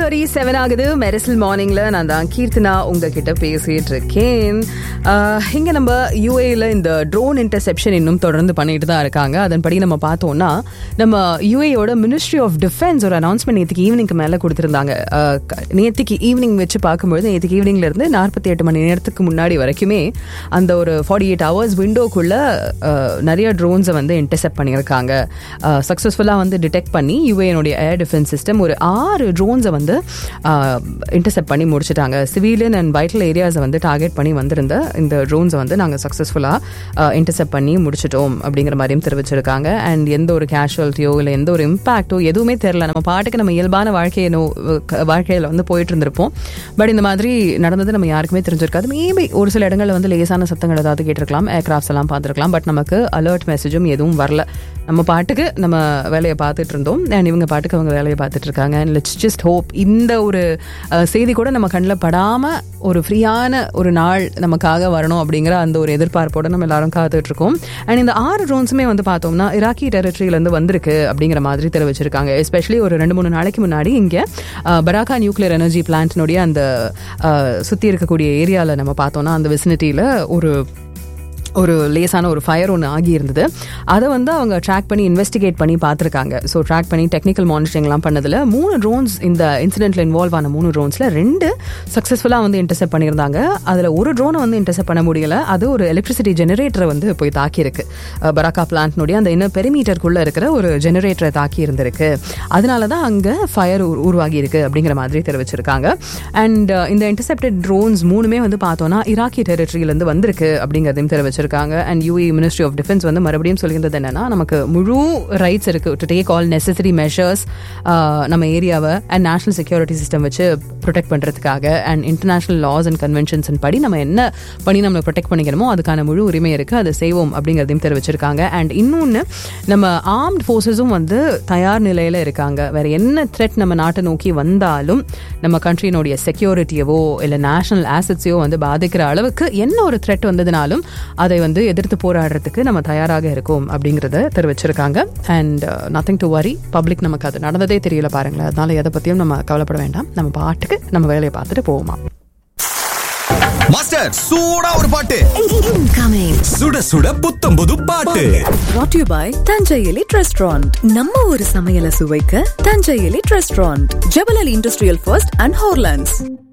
Thirty seven ஆகுது மெரிசல் மார்னிங்ல நான் தான் கீர்த்தனா உங்ககிட்ட பேசிட்டு இருக்கேன் ஆஹ், இங்க நம்ம யூஏல இந்த ட்ரோன் இன்டர்செப்ஷன் இன்னும் தொடர்ந்து பண்ணிட்டு தான் இருக்காங்க அதன்படி நம்ம பார்த்தோம்னா நம்ம யூஏயோட மினிஸ்ட்ரி ஆஃப் டிஃபென்ஸ் ஒரு அனௌன்ஸ்மெண்ட் நேற்றுக்கு ஈவினிங்க்கு மேல கொடுத்திருந்தாங்க ஆஹ், க- நேற்றுக்கு ஈவினிங் வச்சு பார்க்கும்போது நேற்றுக்கு ஈவினிங்ல இருந்து நாற்பத்தி எட்டு மணி நேரத்துக்கு முன்னாடி வரைக்குமே அந்த ஒரு ஃபார்ட்டி எயிட் ஹவர்ஸ் விண்டோக்குள்ள நிறைய ட்ரோன்ஸை வந்து இன்டர்செப்ட் பண்ணியிருக்காங்க சக்ஸஸ்ஃபுல்லாக வந்து டிடெக்ட் பண்ணி யூஏனுடைய ஏர் டிஃபென்ஸ் சிஸ்டம் ஒரு ஆறு ட்ரோன்ஸை வந்து இன்டர்செப்ட் பண்ணி முடிச்சிட்டாங்க சிவிலியன் அண்ட் வைட்டல் ஏரியாஸை வந்து டார்கெட் பண்ணி வந்திருந்த இந்த ட்ரோன்ஸை வந்து நாங்கள் சக்ஸஸ்ஃபுல்லாக இன்டர்செப்ட் பண்ணி முடிச்சிட்டோம் அப்படிங்கிற மாதிரியும் தெரிவிச்சிருக்காங்க அண்ட் எந்த ஒரு கேஷுவல்ட்டியோ இல்லை எந்த ஒரு இம்பாக்ட்டோ எதுவுமே தெரில நம்ம பாட்டுக்கு நம்ம இயல்பான வாழ்க்கையை நோ வாழ்க்கையில் வந்து போயிட்டு இருந்திருப்போம் பட் இந்த மாதிரி நடந்தது நம்ம யாருக்குமே தெரிஞ்சிருக்காது மேபி ஒரு சில இடங்களில் வந்து லேசான சத்தங்கள் ஏதாவது கேட்டிருக்கலாம் ஏர்கிராஃப்ட்ஸ் எல்லாம் பார்த்துருக்கலாம் பட் நமக்கு அலர்ட் மெசேஜும் எதுவும் வரல நம்ம பாட்டுக்கு நம்ம வேலையை பார்த்துட்டு இருந்தோம் அண்ட் இவங்க பாட்டுக்கு அவங்க வேலையை பார்த்துட்டு இருக்காங்க அண்ட் லெட்ஸ் ஜஸ்ட் ஹோப் இந்த ஒரு அஹ், செய்தி கூட நம்ம கண்ணில் படாம ஒரு ஃப்ரீயான ஒரு நாள் நமக்காக வரணும் அப்படிங்கிற அந்த ஒரு எதிர்பார்ப்போட நம்ம எல்லாரும் காத்துட்டு இருக்கோம் அண்ட் இந்த ஆறு ட்ரோன்ஸுமே வந்து பார்த்தோம்னா இராக்கி டெரிட்டரியிலேருந்து வந்திருக்கு அப்படிங்கிற மாதிரி தெரிவிச்சிருக்காங்க எஸ்பெஷலி ஒரு ரெண்டு மூணு நாளைக்கு முன்னாடி இங்கே பராக்கா நியூக்ளியர் எனர்ஜி பிளான்ட்னுடைய அந்த சுற்றி இருக்கக்கூடிய ஏரியாவில் நம்ம பார்த்தோம்னா அந்த விசினிட்டியில் ஒரு ஒரு லேசான ஒரு ஃபயர் ஒன்று ஆகி இருந்தது அதை வந்து அவங்க ட்ராக் பண்ணி இன்வெஸ்டிகேட் பண்ணி பார்த்துருக்காங்க ஸோ ட்ராக் பண்ணி டெக்னிக்கல் மானிட்டரிங்லாம் பண்ணதில் மூணு ட்ரோன்ஸ் இந்த இன்சிடென்ட்ல இன்வால்வ் ஆன மூணு ட்ரோன்ஸில் ரெண்டு சக்ஸஸ்ஃபுல்லாக வந்து இன்டர்செப்ட் பண்ணியிருந்தாங்க அதில் ஒரு ட்ரோனை வந்து இன்டர்செப்ட் பண்ண முடியல அது ஒரு எலக்ட்ரிசிட்டி ஜெனரேட்டரை வந்து போய் தாக்கியிருக்கு அஹ் பராக்கா பிளான்ட்னுடைய அந்த இன்னும் பெரிமீட்டருக்குள்ளே இருக்கிற ஒரு ஜெனரேட்டரை தாக்கி இருந்திருக்கு அதனால தான் அங்கே ஃபயர் உருவாகி இருக்கு அப்படிங்கிற மாதிரி தெரிவிச்சிருக்காங்க அண்ட் இந்த இன்டர்செப்டட் ட்ரோன்ஸ் மூணுமே வந்து பார்த்தோன்னா இராக்கி டெரிட்டரியிலேருந்து வந்திருக்கு அப்படிங்கிறதையும் தெரிவிச்சிருக்காங்க and UAE ministry of defence வந்து மறுபடியும் சொல்கின்றது என்னன்னா நமக்கு முழு ரைட்ஸ் இருக்கு to take all necessary measures நம்ம ஏரியாவை அண்ட் நேஷனல் செக்யூரிட்டி சிஸ்டம் வச்சு ப்ரொடெக்ட் பண்ணுறதுக்காக and international laws and conventions படி நம்ம என்ன பண்ணி நம்ம ப்ரொடெக்ட் பண்ணிக்கணுமோ அதுக்கான முழு உரிமை இருக்கு அதை செய்வோம் அப்படிங்கிறதையும் தெரிவிச்சிருக்காங்க அண்ட் இன்னொன்று நம்ம ஆர்ம்ட் ஃபோர்ஸஸும் வந்து தயார் நிலையில் இருக்காங்க வேற என்ன த்ரெட் நம்ம நாட்டை நோக்கி வந்தாலும் நம்ம கண்ட்ரியினுடைய செக்யூரிட்டியவோ இல்லை நேஷனல் ஆசட்ஸையோ வந்து பாதிக்கிற அளவுக்கு என்ன ஒரு த்ரெட் வந்ததுனாலும் அதை வந்து எதிர்த்து போராடுறதுக்கு நம்ம தயாராக இருக்கோம் அப்படிங்கிறத தெரிவிச்சிருக்காங்க and nothing to worry public நமக்கு அது நடந்ததே தெரியல பாருங்களேன் அதனால எதை பற்றியும் நம்ம கவலைப்பட வேண்டாம் நம்ம பாட்டுக்கு நம்ம வேலையை பார்த்துட்டு போவோமா மாஸ்டர் சூடா ஒரு பாட்டு Incoming. சுட சுட புத்தம் புது பாட்டு Brought to you by Thanjai elite restaurant நம்ம ஒரு சமையலை சுவைக்க தஞ்சை எலிட் ரெஸ்டாரண்ட் ஜெபலல் இண்டஸ்ட்ரியல் ஃபர்ஸ்ட் அண்ட் ஹோர்லாண்ட்ஸ்